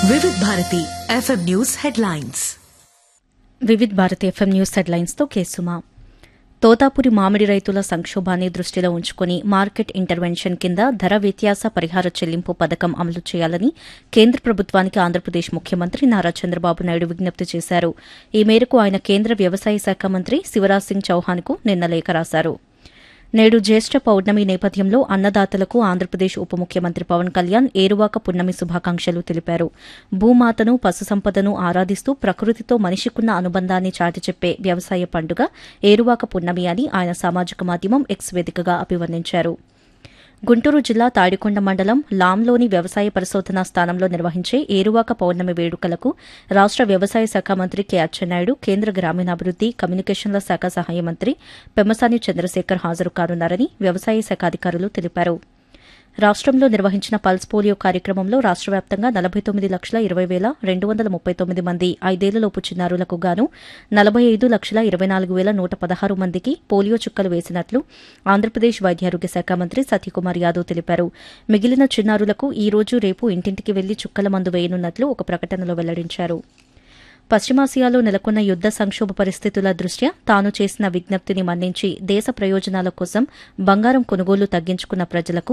Vividh Bharati FM news headlines Vividh Bharati FM news హెడ్లైన్స్తో కేసుమా తోతాపురి మామిడి రైతుల సంక్షోభాన్ని దృష్టిలో ఉంచుకుని మార్కెట్ ఇంటర్వెన్షన్ కింద ధర వ్యత్యాస పరిహార చెల్లింపు పథకం అమలు చేయాలని కేంద్ర ప్రభుత్వానికి ఆంధ్రప్రదేశ్ ముఖ్యమంత్రి నారా చంద్రబాబు నాయుడు విజ్ఞప్తి చేశారు ఈ మేరకు ఆయన కేంద్ర వ్యవసాయ శాఖ మంత్రి శివరాజ్ సింగ్ చౌహాన్కు నిన్న లేఖ రాశారు నేడు జ్యేష్ఠ పౌర్ణమి నేపథ్యంలో అన్నదాతలకు ఆంధ్రప్రదేశ్ ఉప ముఖ్యమంత్రి పవన్ కళ్యాణ్ ఏరువాక పున్నమి శుభాకాంక్షలు తెలిపారు భూమాతను పశుసంపదను ఆరాధిస్తూ ప్రకృతితో మనిషికున్న అనుబంధాన్ని చాటి చెప్పే వ్యవసాయ పండుగ ఏరువాక పున్నమి అని ఆయన సామాజిక మాధ్యమం ఎక్స్ వేదికగా అభివర్ణించారు గుంటూరు జిల్లా తాడికొండ మండలం లాంలోని వ్యవసాయ పరిశోధనా స్థానంలో నిర్వహించే ఏరువాక పౌర్ణమి వేడుకలకు రాష్ట వ్యవసాయ శాఖ మంత్రి కె అచ్చెన్నాయుడు కేంద్ర గ్రామీణాభివృద్ది కమ్యూనికేషన్ల శాఖ సహాయ మంత్రి పెమ్మసాని చంద్రశేఖర్ హాజరు కానున్నారని వ్యవసాయ శాఖ అధికారులు తెలిపారు రాష్టంలో నిర్వహించిన పల్స్ పోలియో కార్యక్రమంలో రాష్ట వ్యాప్తంగా నలభై తొమ్మిది లక్షల ఇరవై వేల రెండు వందల ముప్పై తొమ్మిది మంది ఐదేళ్లలోపు చిన్నారులకు గాను నలభై ఐదు లక్షల ఇరవై నాలుగు వేల నూట పదహారు మందికి పోలియో చుక్కలు వేసినట్లు ఆంధ్రప్రదేశ్ వైద్యారోగ్య శాఖ మంత్రి సత్యకుమార్ యాదవ్ తెలిపారు మిగిలిన చిన్నారులకు ఈ రోజు రేపు ఇంటింటికి వెళ్లి చుక్కల మందు వేయనున్నట్లు ఒక ప్రకటనలో వెల్లడించారు పశ్చిమాసియాలో నెలకొన్న యుద్ద సంక్షోభ పరిస్థితుల దృష్ట్యా తాను చేసిన విజ్ఞప్తిని మన్నించి దేశ ప్రయోజనాల కోసం బంగారం కొనుగోలు తగ్గించుకున్న ప్రజలకు